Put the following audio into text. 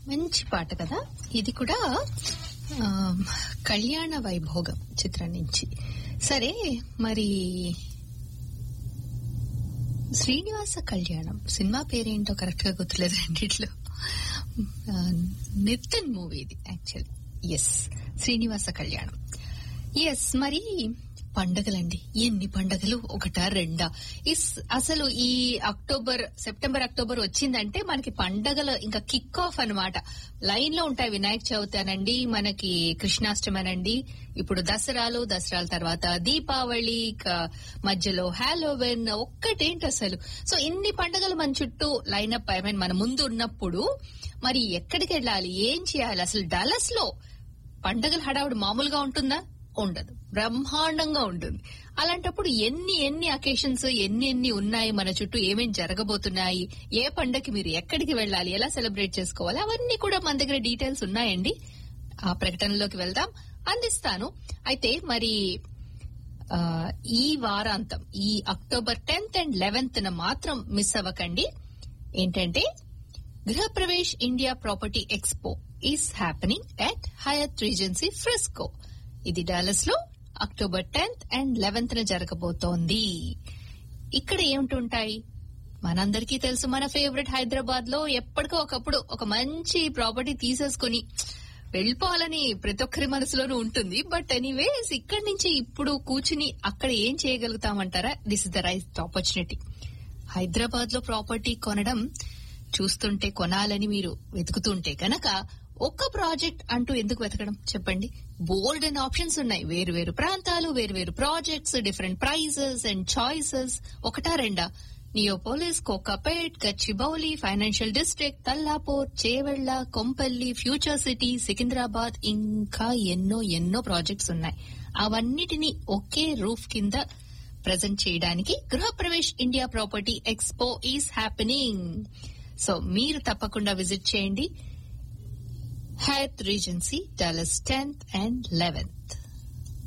మంచి పాట కదా ఇది కూడా ఆ, కళ్యాణ వైభోగం చిత్రం నుంచి సరే మరి శ్రీనివాస కళ్యాణం సినిమా పేరేంటో కరెక్ట్ గా గుర్తులేదు రెండిట్లో ఆ, నితిన్ మూవీ ఇది actual yes Srinivasa Kalyanam yes మరి పండగలండి ఎన్ని పండగలు ఒకటా రెండా ఇస్ అసలు ఈ అక్టోబర్ సెప్టెంబర్ అక్టోబర్ వచ్చిందంటే మనకి పండగలు ఇంకా కిక్ ఆఫ్ అన్నమాట లైన్ లో ఉంటాయి వినాయక చవితి అనండి మనకి కృష్ణాష్టమి అనండి ఇప్పుడు దసరాలు దసరాల తర్వాత దీపావళి ఇక మధ్యలో హాలోవెన్ ఒక్కటేంటి అసలు సో ఇన్ని పండగలు మన చుట్టూ లైన్ అప్ ఐ మీన్ మన ముందు ఉన్నప్పుడు మరి ఎక్కడికి వెళ్ళాలి ఏం చేయాలి అసలు డలస్ లో పండగల హడావుడి మామూలుగా ఉంటుందా ఉండదు బ్రహ్మాండంగా ఉంటుంది అలాంటప్పుడు ఎన్ని ఎన్ని అకేషన్స్ ఎన్ని ఎన్ని ఉన్నాయి మన చుట్టూ ఏమేం జరగబోతున్నాయి ఏ పండగకి మీరు ఎక్కడికి వెళ్ళాలి ఎలా సెలబ్రేట్ చేసుకోవాలి అవన్నీ కూడా మన దగ్గర డీటెయిల్స్ ఉన్నాయండి ఆ ప్రకటనలోకి వెళ్దాం అందిస్తాను అయితే మరి ఆ, ఈ వారాంతం ఈ అక్టోబర్ టెన్త్ అండ్ లెవెన్త్ న మాత్రం మిస్ అవ్వకండి ఏంటంటే Grihapravesh India property expo is happening at Hyatt Regency Frisco ఇది డాలస్ లో అక్టోబర్ టెన్త్ అండ్ లెవెన్త్ న జరగబోతోంది ఇక్కడ ఏమిటుంటాయి మనందరికీ తెలుసు మన ఫేవరెట్ హైదరాబాద్ లో ఎప్పటికో ఒకప్పుడు ఒక మంచి ప్రాపర్టీ తీసేసుకుని వెళ్ళిపోవాలని ప్రతి ఒక్కరి మనసులోనూ ఉంటుంది బట్ ఎనీవేస్ ఇక్కడి నుంచి ఇప్పుడు కూర్చుని అక్కడ ఏం చేయగలుగుతామంటారా this is the right opportunity Hyderabad లో ప్రాపర్టీ కొనడం చూస్తుంటే కొనాలని మీరు వెతుకుతుంటే కనుక ఒక్క ప్రాజెక్ట్ అంటూ ఎందుకు వెతకడం చెప్పండి బోల్డ్ అండ్ ఆప్షన్స్ ఉన్నాయి వేరు వేరు ప్రాంతాలు వేరు వేరు projects different prices and choices ఒకటా రెండా Neopolis Kokapet Gachibowli financial district Tellapur Chevella Kompally future city Secunderabad ఇంకా ఎన్నో ఎన్నో ప్రాజెక్ట్స్ ఉన్నాయి అవన్నిటినీ ఒకే రూఫ్ కింద ప్రజెంట్ చేయడానికి Grihapravesh India property expo is happening so మీరు తప్పకుండా విజిట్ చేయండి Hyatt Regency Dallas tenth and eleventh